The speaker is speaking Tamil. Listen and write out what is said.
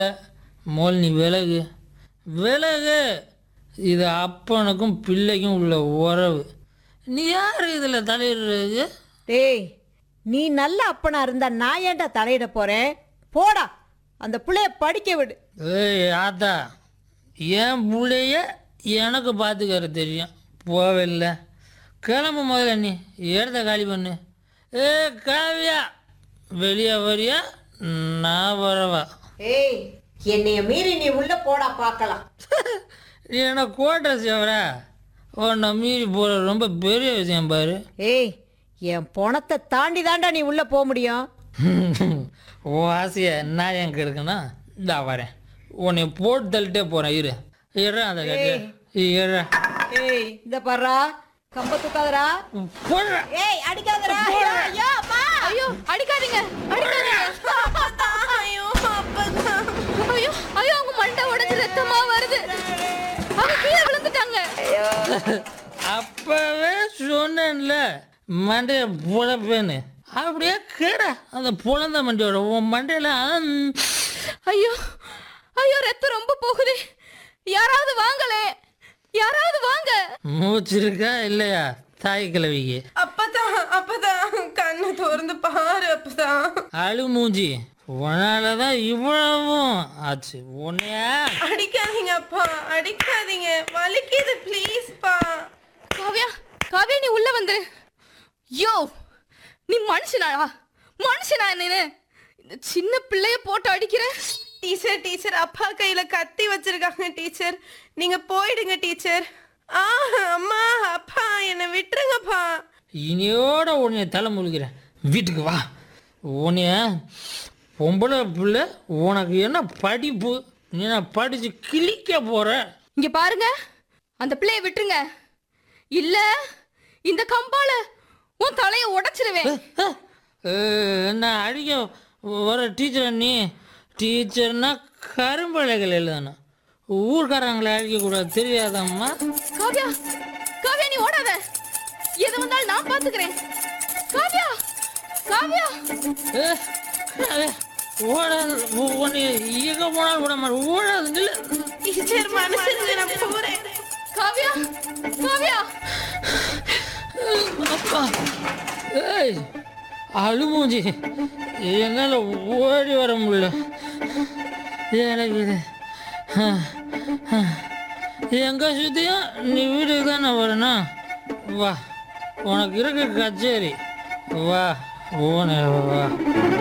மோல் நீ விலகு விலகு இது அப்பனுக்கும் பிள்ளைக்கும் உள்ள உறவு நீ யார் இதில் தலையிடுறது டேய் நீ நல்ல அப்பனா இருந்தா நான் ஏன்டா தலையிட போறேன் போடா அந்த புள்ளைய படிக்க விடு ஏய் ஆத்தா என் பிள்ளைய எனக்கு பார்த்துக்கற தெரியும் போவில்ல கிளம்பு முதல்ல நீ இடத்த காலி பண்ணு ஏ காவியா வெளியே வரியா நான் வரவா ஏய் என்னைய மீறி நீ உள்ள போடா பார்க்கலாம் நீ என்ன கோட்டை சேவரா உன்னை மீறி போகிற ரொம்ப பெரிய விஷயம் பாரு ஏய் என் பணத்தை தாண்டி தாண்டா நீ உள்ள போக முடியும் ஓ ஆசையை நான் என் கெடுக்கணும் இந்தா வரேன் உன்னை போட்டு தள்ளிட்டே போகிறேன் இரு இரு அந்த கட்டு இரு ஏய் இந்த பாருடா கம்ப தூக்காதடா போடுறேன் ஏய் அடிக்காதடா ஐயோ அம்மா ஐயோ அடிக்காதீங்க அடிக்காதீங்க ஐயோ அப்பதான் ஐயோ ஐயோ அவங்க மண்டை உடைஞ்சு ரத்தமா வருது அவங்க கீழே விழுந்துட்டாங்க அப்பவே சொன்னேன்ல மண்டைய புழப்பேன்னு அப்படியே கேட அந்த புலந்த மண்டையோட உன் மண்டையில அம், ஐயோ ஐயோ ரத்தம் ரொம்ப போகுது யாராவது வாங்களே யாராவது வாங்க மூச்சு இருக்கா இல்லையா தாய் கிழவிக்கு அப்பதான் அப்பதான் கண்ணு திறந்து பாரு அப்பதான் அழு மூஞ்சி உன்னாலதான் இவ்வளவும் ஆச்சு உன்னையா அடிக்காதீங்க அப்பா அடிக்காதீங்க வலிக்குது ப்ளீஸ் பா காவ்யா காவ்யா நீ உள்ள வந்துரு யோ நீ மனுஷனா மனுஷனா நீனு இந்த சின்ன பிள்ளைய போட்டு அடிக்கிற டீச்சர் டீச்சர் அப்பா கையில கத்தி வச்சிருக்காங்க டீச்சர் நீங்க போயிடுங்க டீச்சர் ஆ அம்மா அப்பா என்னை விட்டுருங்கப்பா இனியோட உன்னைய தலை முழுகிறேன் வீட்டுக்கு வா உன்னைய பொம்பளை பிள்ளை உனக்கு என்ன படிப்பு நீ நான் படிச்சு கிழிக்க போற இங்க பாருங்க அந்த பிள்ளைய விட்டுருங்க இல்ல இந்த கம்பால உன் தலைய உடைச்சிருவேன் அஹ், என்ன அடிக்க வர டீச்சர் நீ டீச்சர்னா கரும்பலைகள் எழுதணும் ஊர்க்காரங்களை அடிக்கக்கூடாது தெரியாதம்மா காவ்யா காவ்யா நீ ஓடாத எது வந்தாலும் நான் பாத்துக்கிறேன் காவ்யா காவ்யா அஹ், அஹ், ஓடாது உ- உன்னை எங்க போனாலும் விட மாட்டேன் ஓடாது நில்லு. டீச்சர் மனுஷனுங்க நான் போறேன் காவ்யா காவ்யா அப்பா ஏய் அழுமூஞ்சி என்னால் ஓடி வர முடியல எனக்கு இது எங்கே சுற்றியும் நீ வீட்டுக்கு தானே வரணும் வா உனக்கு இருக்க கச்சேரி வா ஓனே வா